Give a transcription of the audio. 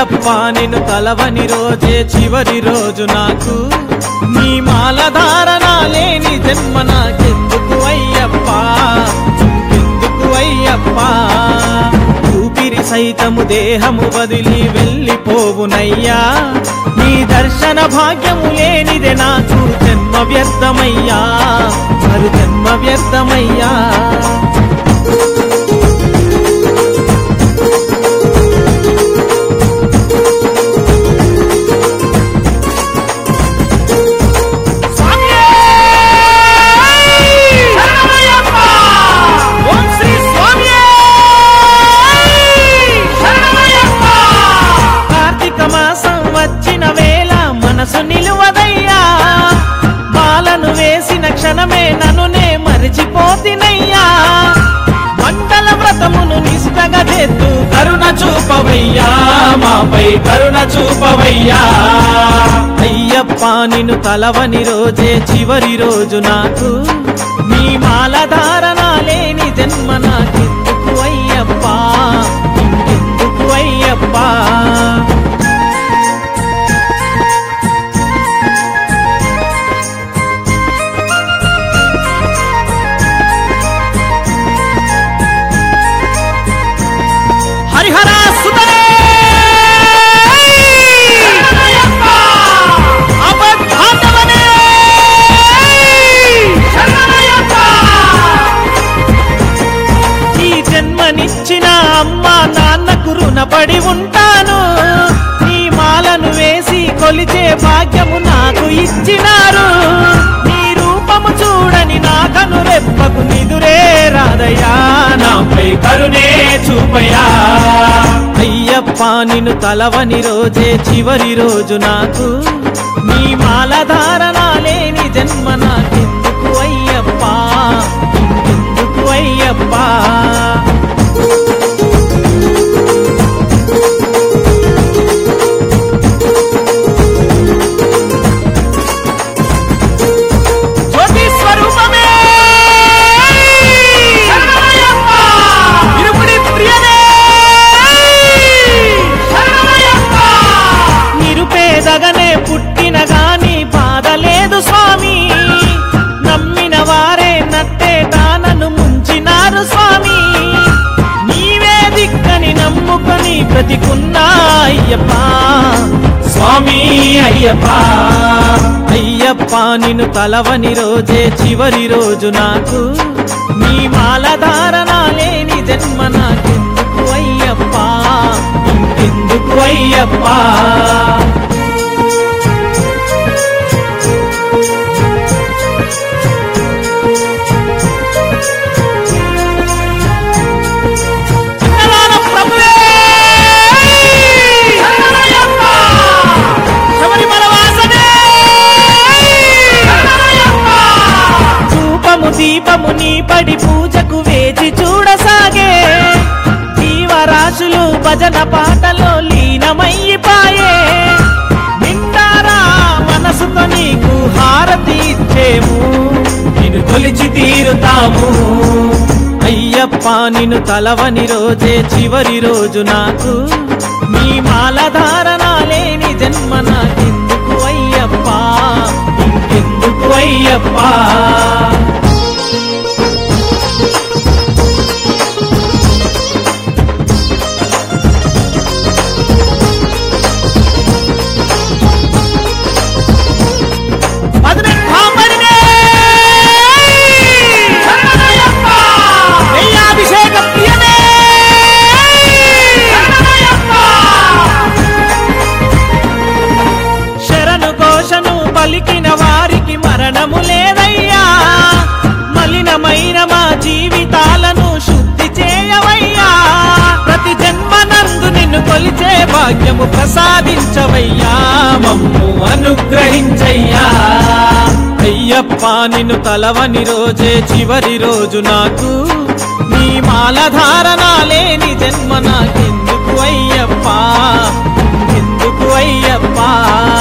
అయ్యప్ప నిన్ను కలవని రోజే చివరి రోజు నాకు నీ మాల ధారణ లేని జన్మ నాకెందుకు అయ్యప్ప ఎందుకు అయ్యప్ప ఊపిరి సైతము దేహము వదిలి వెళ్ళిపోవునయ్యా నీ దర్శన భాగ్యము లేనిదే నాకు జన్మ వ్యర్థమయ్యా మరు జన్మ వ్యర్థమయ్యా స్వామియే! శరణమయ్యప్ప! ఓం శ్రీ స్వామియే! శరణమయ్యప్ప! కార్తీక మాసం వచ్చిన వేళ మనసు నిలువదయ్యా బాలను వేసిన క్షణమే నన్నునే మరిచిపోతినయ్యా మండల వ్రతమును నిష్టగా చేస్తూ కరుణ చూపవయ్యా మాపై కరుణ చూపవయ్యా అయ్యప్ప నిన్ను కలవని రోజే చివరి రోజు నాకు నీ మాల ధారణ లేని జన్మ నాకెందుకు అయ్యప్ప ఇంకెందుకు అయ్యప్ప హరిహర సుతరే అబద్ధాంతవనే ఈ జన్మనిచ్చిన అమ్మ నాన్నకు రుణపడి ఉంటాను నీ మాలను వేసి కొలిచే భాగ్యము నాకు ఇచ్చినారు నీ రూపము చూడని నా కను రెప్పకు నిదురే రాదయ్యా నాపై కరుణే చూపయా అయ్యప్ప నిన్ను కలవని రోజే చివరి రోజు నాకు నీ మాల ధారణ లేని జన్మ నాకెందుకు అయ్యప్ప ఇంకెందుకు అయ్యప్ప జ్యోతి స్వరూపమే ఇరుముడి ప్రియనే నిరుపేదగనే పుట్టిన గాని బాధ లేదు స్వామి నమ్మిన వారే నట్టే దానను ముంచినారు స్వామి నీవే దిక్కని నమ్ముకొని బ్రతికున్నా అయ్యప్ప స్వామి అయ్యప్ప అయ్యప్ప నిన్ను కలవని రోజే చివరి రోజు నాకు నీ మాల ధారణ లేని జన్మ నాకెందుకు అయ్యప్ప ఇంకెందుకు అయ్యప్ప చంద్రలాల ప్రభువే! శబరిమల వాసనే! ధూపము దీపము నీ పడి పూజకు వేచి చూడసాగే జీవరాశులు భజన పాటలో లీనమయ్యిపాయే నిండారా మనసుతో నీకు హారతి ఇచ్చేము నిన్ను కొలిచి తీరుతాము అయ్యప్ప నిన్ను కలవని రోజే చివరి రోజు నాకు నీ మాల ధారణ లేని జన్మ నాకెందుకు అయ్యప్ప ఇంకెందుకు అయ్యప్ప పదినెట్టాంబడినే! నెయ్యాభిషేక ప్రియనే! శరణు ఘోషను పలికిన వారికి మరణము లేదయ్యా మలినమైన మా జీవితాలను శుద్ధి చేయవయ్యా ప్రతి జన్మనందు నిన్ను కొలిచే భాగ్యము ప్రసాదించవయ్యా మమ్ము అనుగ్రహించయ్యా అయ్యప్ప నిన్ను కలవని రోజే చివరి రోజు నాకు నీ మాల ధారణ లేని జన్మ నాకెందుకు అయ్యప్ప ఎందుకు అయ్యప్ప